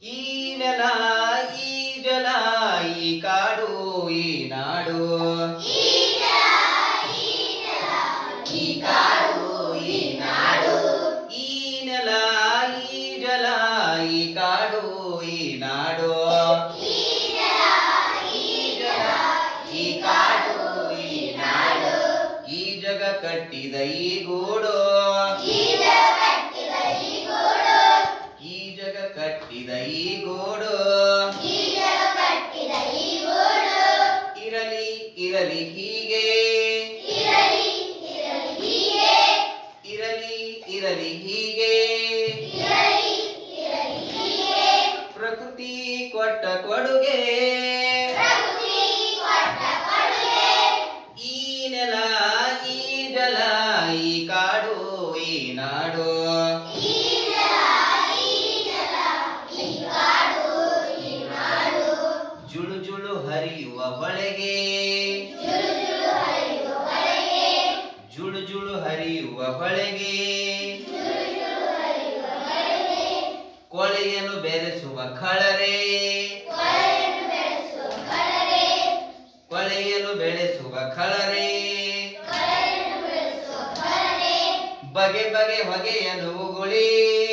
ಈ ನೆಲ ಈ ಜಲ ಈ ಕಾಡು ಈ ನಾಡು ಈ ಕಾಡು ಈ ನಾಡು ಈ ನೆಲ ಈ ಜಲ ಈ ಕಾಡು ಈ ನಾಡು ಈ ಜಲ ಈ ಕಾಡು ಈ ನಾಡು ಈ ಜಗ ಕಟ್ಟಿದ ಈ ಗೂಡು ಈ ಜಗ ಕಟ್ಟಿದ ಈ ಗೂಡು ಇರಲಿ ಇರಲಿ ಹೀಗೆ ಇರಲಿ ಇರಲಿ ಹೀಗೆ ಪ್ರಕೃತಿ ಕೊಟ್ಟ ಕೊಡುಗೆ ಈ ನೆಲ ಈ ಜಲ ಈ ಕಾಡು ಈ ನಾಡು ಜುಳು ಜುಳು ಹರಿಯುವ ಹೊಳೆಗೆ ಜುಳು ಜುಳು ಹರಿಯುವ ಹೊಳೆಗೆ ಕೊಳೆಯನ್ನು ಬೆರೆಸುವ ಖಳರೆ ಕೊಳೆಯನ್ನು ಬೆಳೆಸುವ ಖಳರೆ ಬಗೆ ಬಗೆ ಹೊಗೆಯನ್ನು ಉಗುಳಿ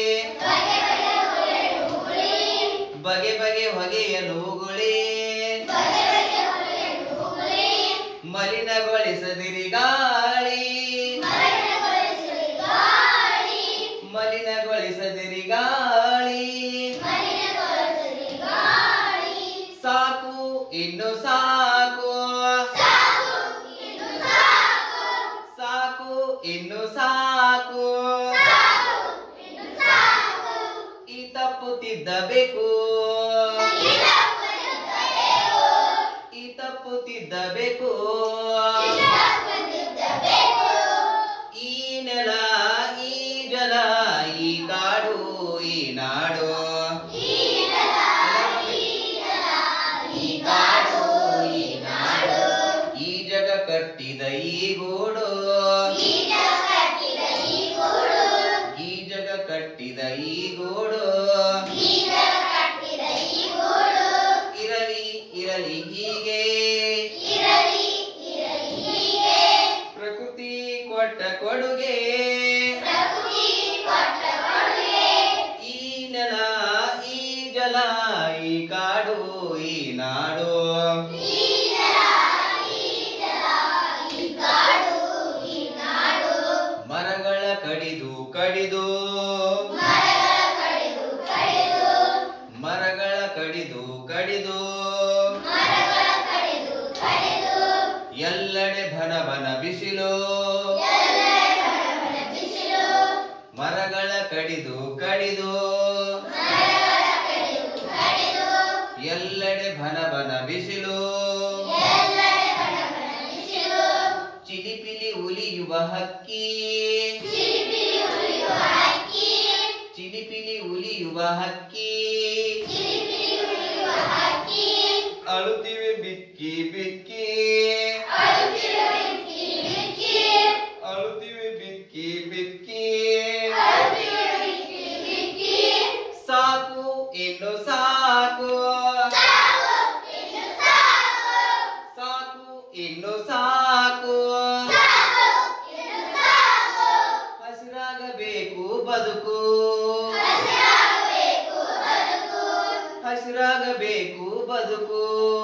ಬಗೆ ಬಗೆ ಹೊಗೆಯನ್ನು ಉಗುಳಿ ಮಲಿನಗೊಳಿಸದಿರಿ ಗಾಳಿ ಮಲಿನಗೊಳಿಸದಿರಿ ಗಾಳಿ ಸಾಕು ಇನ್ನು ಸಾಕು ಸಾಕು ಇನ್ನು ಸಾಕು ಈ ತಪ್ಪು ತಿದ್ದಬೇಕು ಈ ತಪ್ಪು ತಿದ್ದಬೇಕು ಈ ನೆಲ ಈ ಜಲ ಈ ಕಾಡು ಈ ನಾಡು ಈ ಕಾಡು ಈ ನಾಡು ಈ ಜಗ ಕಟ್ಟಿದ ಈ ಗೂಡು ಈ ಜಗ ಕಟ್ಟಿದ ಈ ಗೂಡು ಇರಲಿ ಇರಲಿ ಹೀಗೆ ಪ್ರಕೃತಿ ಕೊಟ್ಟ ಕೊಡುಗೆ ಈ ನೆಲ ಈ ಜಲ ಈ ಕಾಡು ಈ ನಾಡು ಮರಗಳ ಕಡಿದು ಕಡಿದು ಮರಗಳ ಕಡಿದು ಕಡಿದು ಎಲ್ಲೆಡೆ ಭನ ಭನ ಬಿಸಿಲು ಮರಗಳ ಕಡಿದು ಕಡಿದು ಎಲ್ಲೆಡೆ ಭನ ಭನ ಬಿಸಿಲು ಚಿಲಿಪಿಲಿ ಉಲಿಯುವ ಹಕ್ಕಿ ಚಿಲಿಪಿಲಿ ಉಲಿಯುವ ಹಕ್ಕಿ ಅಳುತ್ತಿವೆ ಬಿಕ್ಕಿ ಬಿಕ್ಕಿ ಅಳುತ್ತಿವೆ ಬಿಕ್ಕಿ ಬಿಕ್ಕಿ ಸಾಕು ಇನ್ನು ಸಾಕು ಸಾಕು ಇನ್ನು ಸಾಕು ಹಸಿರಾಗಬೇಕು ಬದುಕು ಹಸಿರಾಗಬೇಕು ಬದುಕು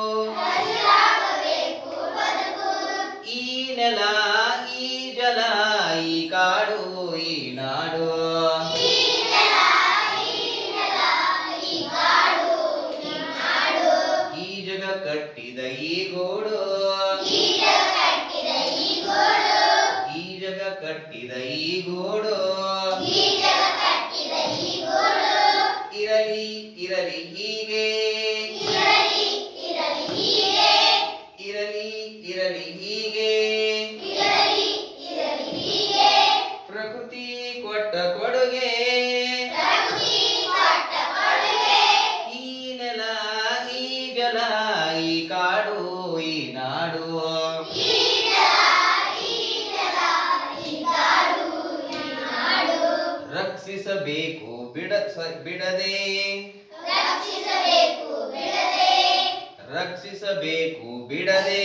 ಈ ನೆಲ ಈ ಜಲ ಈ ಕಾಡು ಈ ನಾಡು ಈ ಜಗ ಕಟ್ಟಿದ ಈ ಗೋಡು ಈ ಜಗ ಕಟ್ಟಿದ ಈ ಗೋಡು ಇರಲಿ ಇರಲಿ ಹೀಗೆ ಇರಲಿ ಇರಲಿ ಹೀಗೆ ಪ್ರಕೃತಿ ಕೊಟ್ಟ ಕೊಡುಗೆ ಈ ನೆಲ ಈ ಜಲ ಈ ಕಾಡು ಈ ನಾಡು ರಕ್ಷಿಸಬೇಕು ಬಿಡ ಸ- ಬಿಡದೆ ರಕ್ಷಿಸಬೇಕು ಬಿಡದೆ ರಕ್ಷಿಸಬೇಕು ಬಿಡದೆ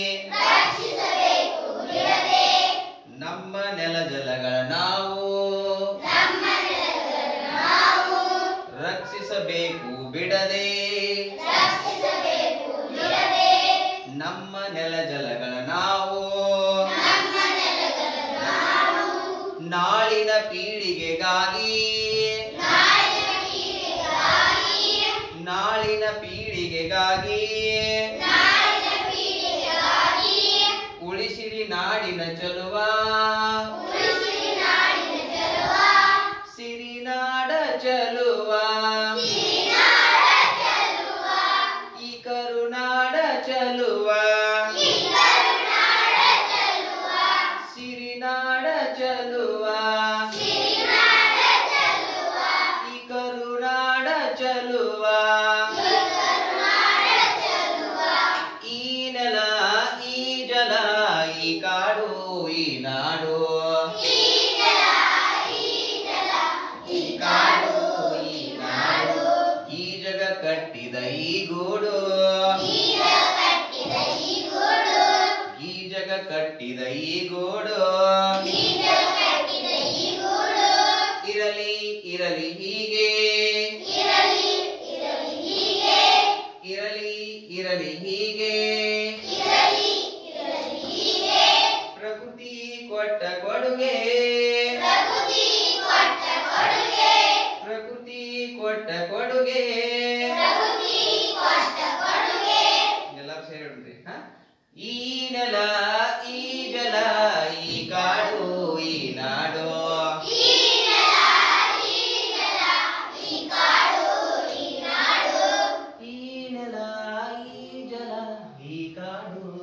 ರಕ್ಷಿಸಬೇಕು ಬಿಡದೆ ನಮ್ಮ ನೆಲ ಜಲಗಳ ನಾವು ನಮ್ಮ ನೆಲಗಳನ್ನು ನಾವು ರಕ್ಷಿಸಬೇಕು ಬಿಡದೆ ರಕ್ಷಿಸಬೇಕು ಬಿಡದೆ ನಮ್ಮ ನೆಲ ಜಲಗಳ ನಾವು ನಮ್ಮ ನೆಲಗಳನ್ನು ನಾವು ನಾಳಿನ ಪೀಳಿಗೆಗಾಗಿ ನಾಳಿನ ಪೀಳಿಗೆಗಾಗಿ ನಾಳಿನ ಪೀಳಿಗೆಗಾಗಿ ನಾಳಿನ ಪೀಳಿಗೆಗಾಗಿ ಉಳಿಸಿರಿ ನಾಡಿನ ಚಲುವ ಉಳಿಸಿರಿ ನಾಡಿನ ಚೆಲುವ ಸಿರಿನಾಡ ಚಲುವ ಸಿರಿನಾಡ ಚೆಲುವ ಈ ಕರುನಾಡ ಚಲುವ ಈ ಕರುನಾಡ ಚೆಲುವ ಸಿರಿನಾಡ ಚಲುವ ಸಿರಿನಾಡ ಚೆಲುವ ಈ ಕರುನಾಡ ಚಲುವ ಈ ಕರುನಾಡ ಚೆಲುವ ಈ ನೆಲ ಈ ಜಲ ಈ ಕಾಡು ಈ ನಾಡು ಈ ನೆಲ ಈ ಜಲ ಈ ಕಾಡು ಈ ನಾಡು ಈ ಜಗ ಕಟ್ಟಿದ ಈ ಗೂಡು ಈ ಜಗ ಕಟ್ಟಿದ ಈ ಗೂಡು ಈ ಜಗ ಕಟ್ಟಿದ ಈ ಗೂಡು ಈ ಜಗ ಕಟ್ಟಿದ ಈ ಗೂಡು ಇರಲಿ ಇರಲಿ ಹೀಗೆ ಇರಲಿ ಇರಲಿ ಹೀಗೆ ಇರಲಿ ಇರಲಿ ಹೀಗೆ ಇರಲಿ ಇರಲಿ ಹೀಗೆ ಪ್ರಕೃತಿ ಕೊಟ್ಟ ಕೊಡುಗೆ ಪ್ರಕೃತಿ ಕೊಟ್ಟ ಕೊಡುಗೆ ಪ್ರಕೃತಿ ಕೊಟ್ಟ ಕೊಡುಗೆ ಪ್ರಕೃತಿ ಕೊಟ್ಟ ಕೊಡುಗೆ ಎಲ್ಲರೂ ಸೇರಿ ಹೇಳ್ಬಿಡ್ರಿ ಹಾ ಈ ನೆಲ ಈ ಜಲ ಈ ಕಾಡು ಈ ನಾಡು ಈ ನೆಲ ಈ ಜಲ ಈ ಕಾಡು ಈ ನಾಡು ಈ ನೆಲ ಈ ಜಲ ಈ ಕಾಡು